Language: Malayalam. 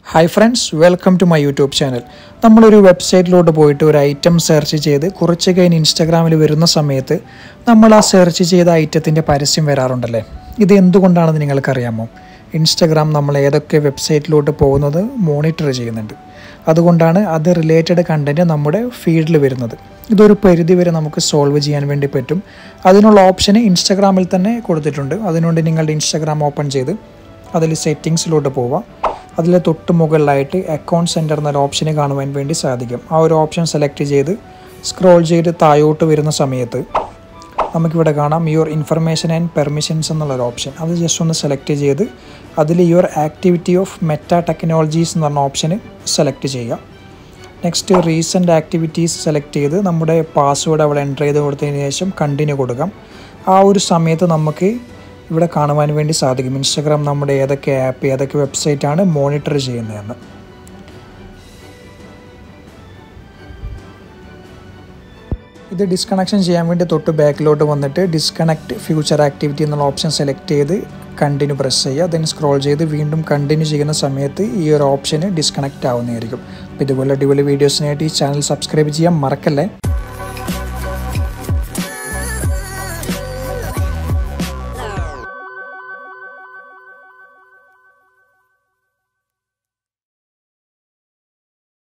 hi friends welcome to my YouTube channel നമ്മളൊരു വെബ്സൈറ്റിലോട്ട് പോയിട്ട് ഒരു ഐറ്റം സെർച്ച് ചെയ്ത് കുറച്ച് കഴിഞ്ഞ് ഇൻസ്റ്റാഗ്രാമിൽ വരുന്ന സമയത്ത് നമ്മൾ ആ സെർച്ച് ചെയ്ത ഐറ്റത്തിൻ്റെ പരസ്യം വരാറുണ്ടല്ലേ ഇത് എന്തുകൊണ്ടാണെന്ന് നിങ്ങൾക്കറിയാമോ ഇൻസ്റ്റാഗ്രാം നമ്മൾ ഏതൊക്കെ വെബ്സൈറ്റിലോട്ട് പോകുന്നത് മോണിറ്റർ ചെയ്യുന്നുണ്ട് അതുകൊണ്ടാണ് അത് റിലേറ്റഡ് കണ്ടൻറ്റ് നമ്മുടെ ഫീൽഡിൽ വരുന്നത് ഇതൊരു പരിധി വരെ നമുക്ക് സോൾവ് ചെയ്യാൻ വേണ്ടി പറ്റും അതിനുള്ള ഓപ്ഷന് ഇൻസ്റ്റാഗ്രാമിൽ തന്നെ കൊടുത്തിട്ടുണ്ട് അതിനുവേണ്ടി നിങ്ങളുടെ ഇൻസ്റ്റാഗ്രാം ഓപ്പൺ ചെയ്ത് അതിൽ സെറ്റിങ്സിലോട്ട് പോവാം അതിൽ തൊട്ട് മുകളിലായിട്ട് അക്കൗണ്ട് സെൻറ്റർ എന്നൊരു ഓപ്ഷന് കാണുവാൻ വേണ്ടി സാധിക്കും ആ ഒരു ഓപ്ഷൻ സെലക്ട് ചെയ്ത് സ്ക്രോൾ ചെയ്ത് താഴോട്ട് വരുന്ന സമയത്ത് നമുക്കിവിടെ കാണാം യുവർ ഇൻഫർമേഷൻ ആൻഡ് പെർമിഷൻസ് എന്നുള്ളൊരു ഓപ്ഷൻ അത് ജസ്റ്റ് ഒന്ന് സെലക്ട് ചെയ്ത് അതിൽ your activity off Meta technologies എന്ന് പറഞ്ഞ ഓപ്ഷന് സെലക്ട് ചെയ്യുക നെക്സ്റ്റ് റീസെൻ്റ് ആക്ടിവിറ്റീസ് സെലക്ട് ചെയ്ത് നമ്മുടെ പാസ്വേഡ് അവിടെ എൻ്റർ ചെയ്ത് കൊടുത്തതിന് ശേഷം കണ്ടിന്യൂ കൊടുക്കാം ആ ഒരു സമയത്ത് നമുക്ക് ഇവിടെ കാണുവാൻ വേണ്ടി സാധിക്കും ഇൻസ്റ്റാഗ്രാം നമ്മുടെ ഏതൊക്കെ ആപ്പ് ഏതൊക്കെ വെബ്സൈറ്റ് ആണ് മോണിറ്റർ ചെയ്യുന്നതെന്ന് ഇത് ഡിസ്കണക്ഷൻ ചെയ്യാൻ വേണ്ടി തൊട്ട് ബാക്കിലോട്ട് വന്നിട്ട് ഡിസ്കണക്ട് ഫ്യൂച്ചർ ആക്ടിവിറ്റി എന്നുള്ള ഓപ്ഷൻ സെലക്ട് ചെയ്ത് കണ്ടിന്യൂ പ്രസ് ചെയ്യുക ദെൻ സ്ക്രോൾ ചെയ്ത് വീണ്ടും കണ്ടിന്യൂ ചെയ്യുന്ന സമയത്ത് ഈ ഒരു ഓപ്ഷന് ഡിസ്കണക്റ്റ് ആവുന്നതായിരിക്കും അപ്പോൾ ഇതുപോലെ അടിപൊളി വീഡിയോസിനായിട്ട് ഈ ചാനൽ സബ്സ്ക്രൈബ് ചെയ്യാൻ മറക്കല്ലേ